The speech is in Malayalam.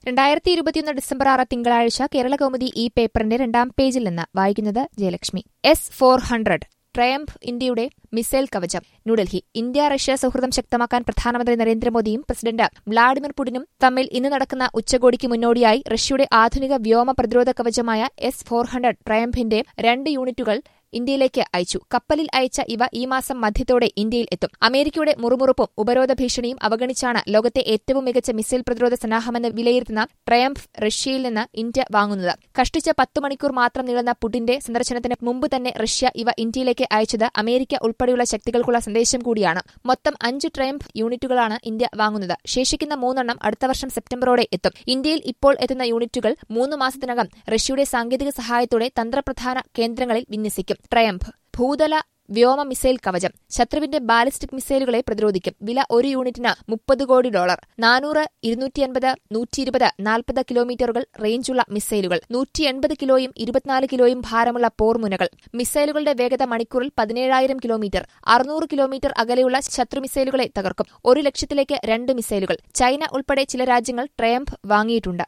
രണ്ടായിരത്തി ഇരുപത്തിയൊന്ന് ഡിസംബർ ആറ് തിങ്കളാഴ്ച കേരള കൗമുദി ഈ പേപ്പറിന്റെ രണ്ടാം പേജിൽ നിന്ന് വായിക്കുന്നത് Jayalakshmi S four hundred Triumf ഇന്ത്യയുടെ മിസൈൽ കവചം ന്യൂഡൽഹി ഇന്ത്യ റഷ്യ സൌഹൃദം ശക്തമാക്കാൻ പ്രധാനമന്ത്രി നരേന്ദ്രമോദിയും പ്രസിഡന്റ് വ്ളാഡിമിർ പുടിനും തമ്മിൽ ഇന്ന് നടക്കുന്ന ഉച്ചകോടിക്ക് മുന്നോടിയായി റഷ്യയുടെ ആധുനിക വ്യോമ പ്രതിരോധ കവചമായ എസ് ഫോർ ഹൺഡ്രഡ് ട്രയംഫിന്റെ രണ്ട് യൂണിറ്റുകൾ ഇന്ത്യയിലേക്ക് അയച്ചു കപ്പലിൽ അയച്ച ഇവ ഈ മാസം മധ്യത്തോടെ ഇന്ത്യയിൽ എത്തും അമേരിക്കയുടെ മുറുമുറുപ്പും ഉപരോധ ഭീഷണിയും അവഗണിച്ചാണ് ലോകത്തെ ഏറ്റവും മികച്ച മിസൈൽ പ്രതിരോധ സന്നാഹമെന്ന് വിലയിരുത്തുന്ന ട്രയംഫ് റഷ്യയിൽ നിന്ന് ഇന്ത്യ വാങ്ങുന്നത് കഷ്ടിച്ച പത്ത് മണിക്കൂർ മാത്രം നീളുന്ന പുടിന്റെ സന്ദർശനത്തിന് മുമ്പ് തന്നെ റഷ്യ ഇവ ഇന്ത്യയിലേക്ക് അയച്ചത് അമേരിക്ക ഉൾപ്പെടെയുള്ള ശക്തികൾക്കുള്ള സന്ദേശം കൂടിയാണ് മൊത്തം അഞ്ച് ട്രയംഫ് യൂണിറ്റുകളാണ് ഇന്ത്യ വാങ്ങുന്നത് ശേഷിക്കുന്ന മൂന്നെണ്ണം അടുത്ത വർഷം സെപ്റ്റംബറോടെ എത്തും ഇന്ത്യയിൽ ഇപ്പോൾ എത്തുന്ന യൂണിറ്റുകൾ മൂന്ന് മാസത്തിനകം റഷ്യയുടെ സാങ്കേതിക സഹായത്തോടെ തന്ത്രപ്രധാന കേന്ദ്രങ്ങളിൽ വിന്യസിക്കും ട്രയംഫ് ഭൂതല വ്യോമ മിസൈൽ കവചം ശത്രുവിന്റെ ബാലിസ്റ്റിക് മിസൈലുകളെ പ്രതിരോധിക്കും വില ഒരു യൂണിറ്റിന് മുപ്പത് കോടി ഡോളർ നാനൂറ് ഇരുന്നൂറ്റി അൻപത് നൂറ്റി ഇരുപത് നാൽപ്പത് കിലോമീറ്ററുകൾ റേഞ്ചുള്ള മിസൈലുകൾ നൂറ്റി എൺപത് കിലോയും ഇരുപത്തിനാല് കിലോയും ഭാരമുള്ള പോർമുനകൾ മിസൈലുകളുടെ വേഗത മണിക്കൂറിൽ പതിനേഴായിരം കിലോമീറ്റർ അറുന്നൂറ് കിലോമീറ്റർ അകലെയുള്ള ശത്രു മിസൈലുകളെ തകർക്കും ഒരു ലക്ഷത്തിലേക്ക് രണ്ട് മിസൈലുകൾ ചൈന ഉൾപ്പെടെ ചില രാജ്യങ്ങൾ ട്രയംഫ് വാങ്ങിയിട്ടുണ്ട്